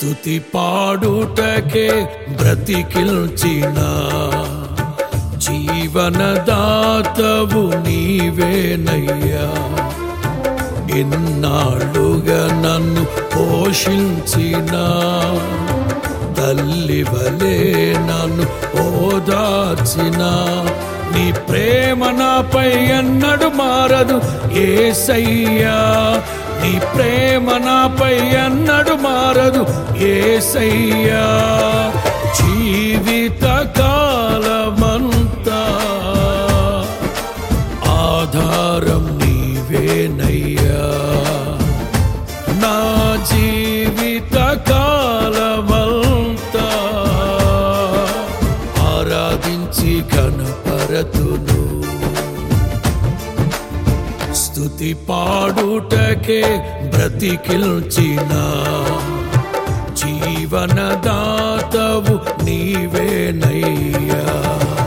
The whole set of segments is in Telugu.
స్తుతి పాడుటకే బ్రతికిల్చిన జీవనదాతవు నీవేనయ్యా ఎన్నాళ్ళుగా నన్ను పోషించిన తల్లి వలే నన్ను ఓదార్చిన నీ ప్రేమ నాపై ఎన్నడు మారదు ఏసయ్యా నీ ప్రేమ నాపై ఎన్నడు మారదు ఏసయ్యా జీవిత కాలమంతా ఆధారం నీవేనయ్యా నా జీవిత కాలమంతా ఆరాధించి కనపరతును స్తుతి పాడుటకే బ్రతికిల్చిన జీవనదాతవు నీవేనయ్యా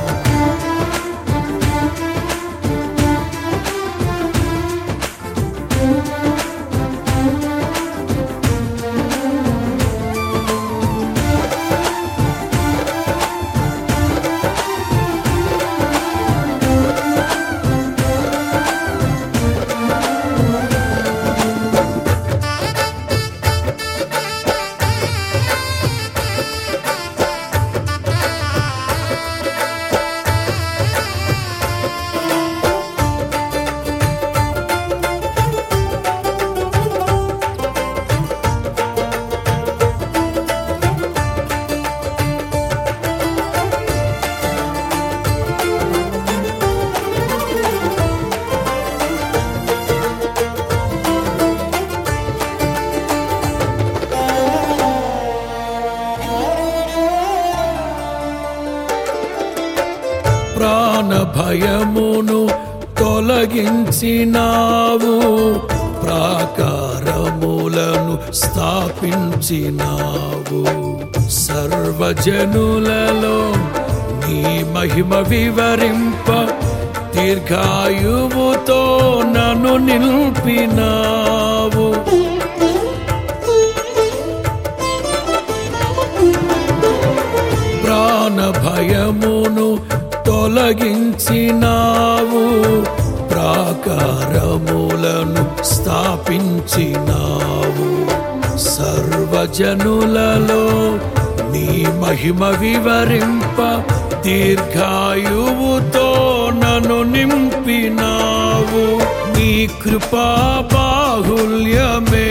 ప్రాణ భయమును తొలగించినావు ప్రాకారములను స్థాపించినావు సర్వజనులలో నీ మహిమ వివరింప దీర్ఘాయువుతో నన్ను నిలిపినావు ప్రాణ భయమును తొలగించినావు ప్రాకారములను స్థాపించినావు సర్వజనులలో నీ మహిమ వివరింప దీర్ఘాయువుతో నన్ను నింపినావు నీ కృపా బాహుల్యమే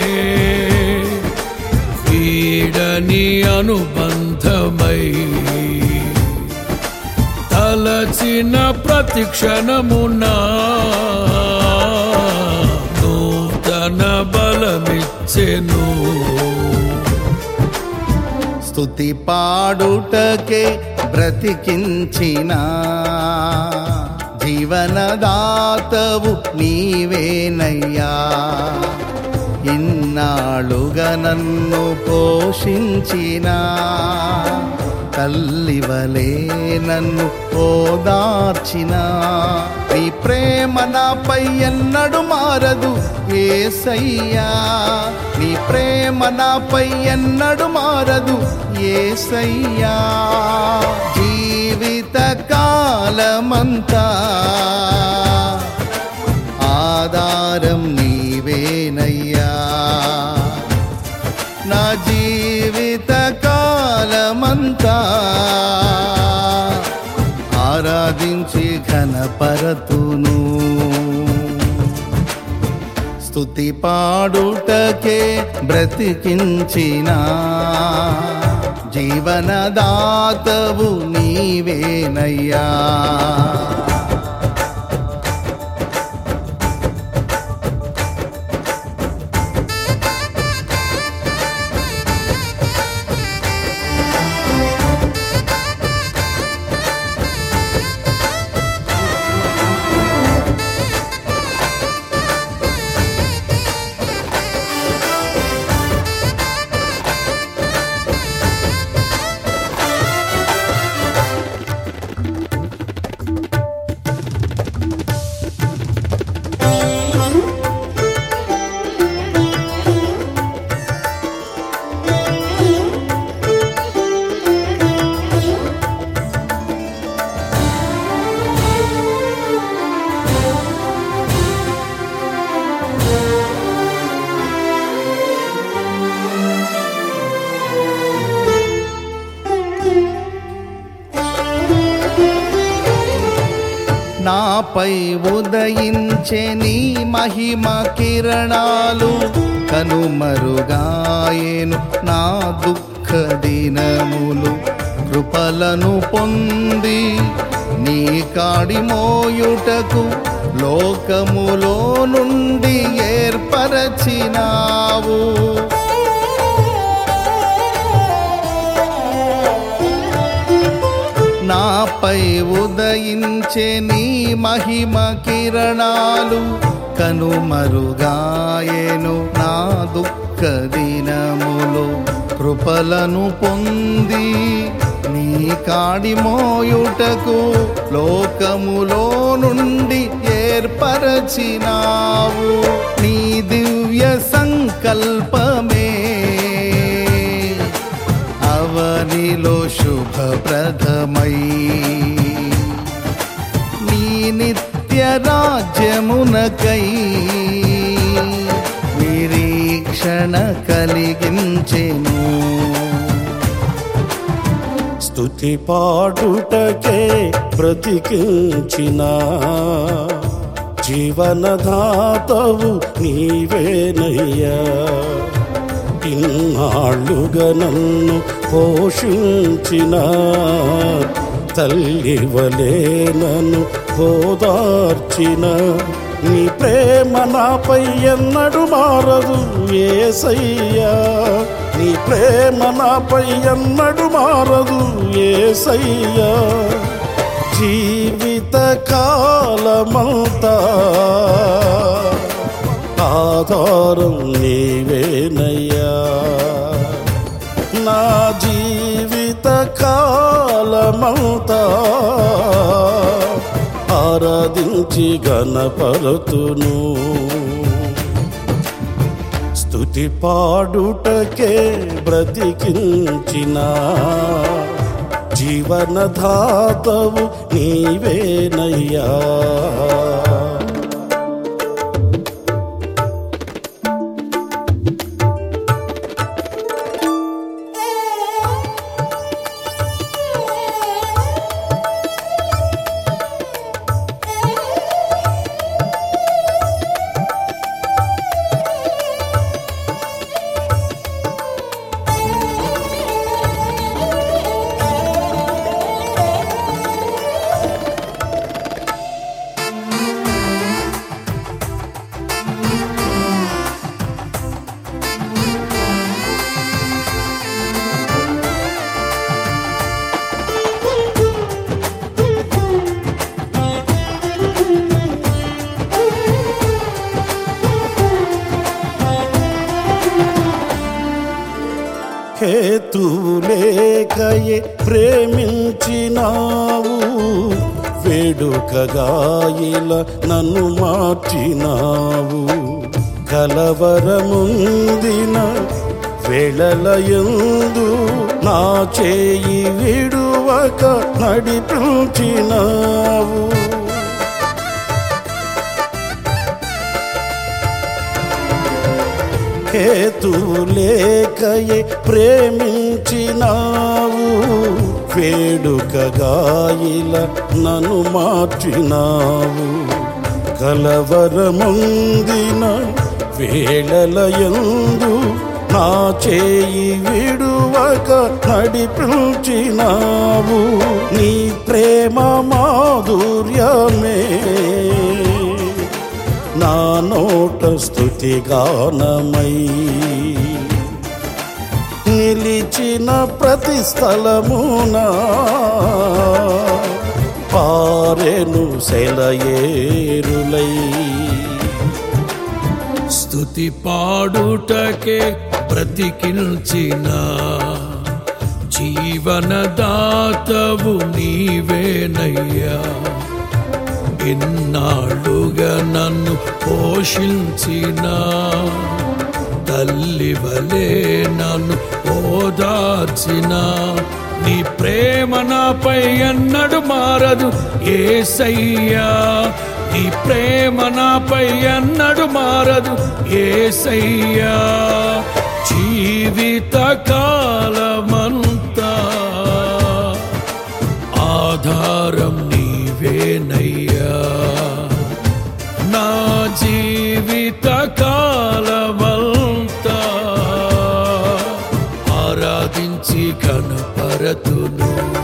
వీడని అనుబంధమై తలచిన ప్రతిక్షణమునా నూతన బలమిచ్చెను స్తుతి పాడుటకే బ్రతికించిన జీవనదాతవు నీవేనయ్యా ఇన్నాళ్ళుగా నన్ను పోషించిన తల్లివలే నన్ను ఓదార్చిన నీ ప్రేమ నాపై ఎన్నడు మారదు ఏసయ్యా నీ ప్రేమ నాపై ఎన్నడు మారదు ఏసయ్యా జీవిత కాలమంతా ఆధారం నీవేనయ్యా నా జీవిత కాలమంతా ఆరాధించి ఘనపరతును స్తుతి పాడుటకే బ్రతికించిన జీవనదాతవు నీవేనయ్యా నాపై ఉదయించే నీ మహిమ కిరణాలు కనుమరుగాయేను నా దుఃఖ దినములు కృపలను పొంది నీ కాడి మోయుటకు లోకములో నుండి ఏర్పరచినావు నాపై ఉదయించే నీ మహిమ కిరణాలు కనుమరుగాయేను నా దుఃఖ దినములు కృపలను పొంది నీ కాడి మోయుటకు లోకములో నుండి ఏర్పరచినావు నీ దివ్య సంకల్పమే అవనిలో శుభప్రదమై నీ నిత్య రాజ్యమునకై నిరీక్షణ కలిగించెను స్తుతి పాడుటకే బ్రతికించిన జీవనదాతవు నీవేనయ్యా ఇన్నాళ్ళుగా నన్ను పోషించిన తల్లివలే నన్ను ఓదార్చిన నీ ప్రేమ నాపై ఎన్నడు మారదు ఏసయ్యా నీ ప్రేమ నాపై ఎన్నడు మారదు ఏసయ్యా జీవిత కాలమంతా ఆధారం నీవేనయ్యా నా జీవిత కాలమంతా ఆరాధించి గణపరతును స్తుతి పాడుటకే బ్రతికించిన జీవనధాతవు నీవేనయ్యా హేతులేకయే ప్రేమించినావు వేడుకగాయిల నన్ను మార్చినావు కలవరముందిన వేళలయందు నా చేయి విడువక నడిపించినావు హేతులేకయే ప్రేమించినావు వేడుకగాయిల నన్ను మార్చినావు కలవరముందిన వేళలయందు నా చేయి విడువక నడిపించినావు నీ ప్రేమ మాధుర్యమే నా నోట స్థుతి గానమై నిలిచిన ప్రతి స్థలమునా పారెను సెలయేరులై స్తుతి పాడుటకే బ్రతికిల్చిన జీవనదాతవు నీవేనయ్యా ఇన్నాళ్ళుగా నన్ను పోషించిన తల్లి వలే నన్ను ఓదార్చిన నీ ప్రేమ నాపై ఎన్నడు మారదు ఏసయ్యా నీ ప్రేమ నాపై ఎన్నడు మారదు ఏసయ్యా జీవిత కాలమంతా ఆధారం నీవేనయ్యా భారతును